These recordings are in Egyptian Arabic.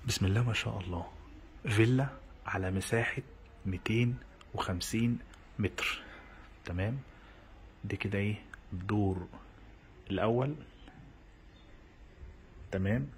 بسم الله ما شاء الله فيلا على مساحة 250 متر تمام دي كده ايه الدور الاول تمام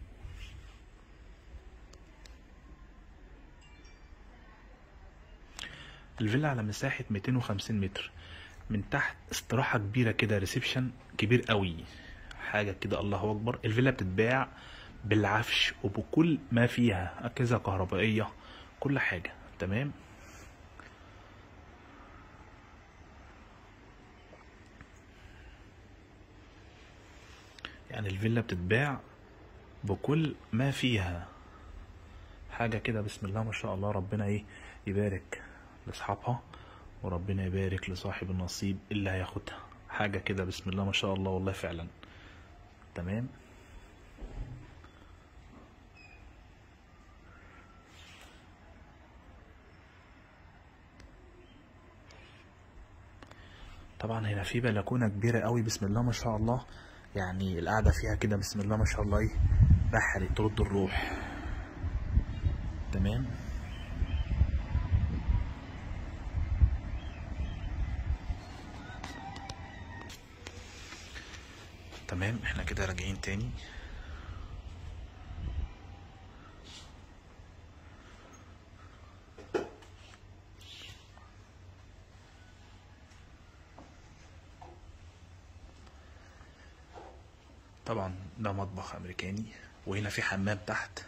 الفيلا على مساحة 250 متر من تحت استراحة كبيرة كده ريسبشن كبير قوي حاجة كده الله أكبر الفيلا بتتباع بالعفش وبكل ما فيها أجهزة كهربائية كل حاجة تمام يعني الفيلا بتتباع بكل ما فيها حاجة كده بسم الله ما شاء الله ربنا ايه يبارك لاصحابها وربنا يبارك لصاحب النصيب اللي هياخدها حاجة كده بسم الله ما شاء الله والله فعلا تمام طبعا هنا في بلكونة كبيرة قوي بسم الله ما شاء الله يعني القعدة فيها كده بسم الله ما شاء الله ايه بحري ترد الروح تمام تمام احنا كده راجعين تاني طبعا ده مطبخ امريكاني وهنا في حمام تحت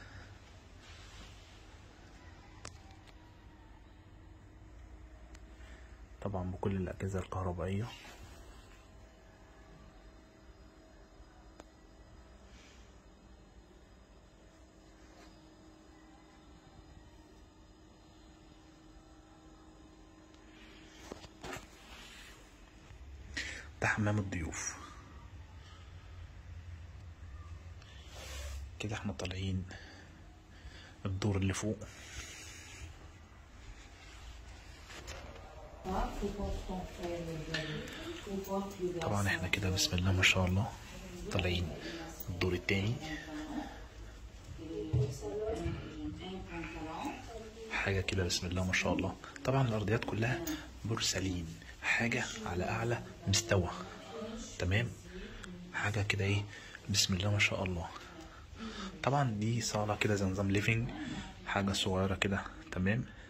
طبعا بكل الاجهزه الكهربائيه ده حمام الضيوف كده احنا طالعين الدور اللي فوق طبعا احنا كده بسم الله ما شاء الله طالعين الدور التاني حاجة كده بسم الله ما شاء الله طبعا الأرضيات كلها بورسلين حاجة على أعلى مستوى تمام حاجة كده ايه بسم الله ما شاء الله طبعا دي صالة كده زي نظام ليفينج حاجة صغيرة كده تمام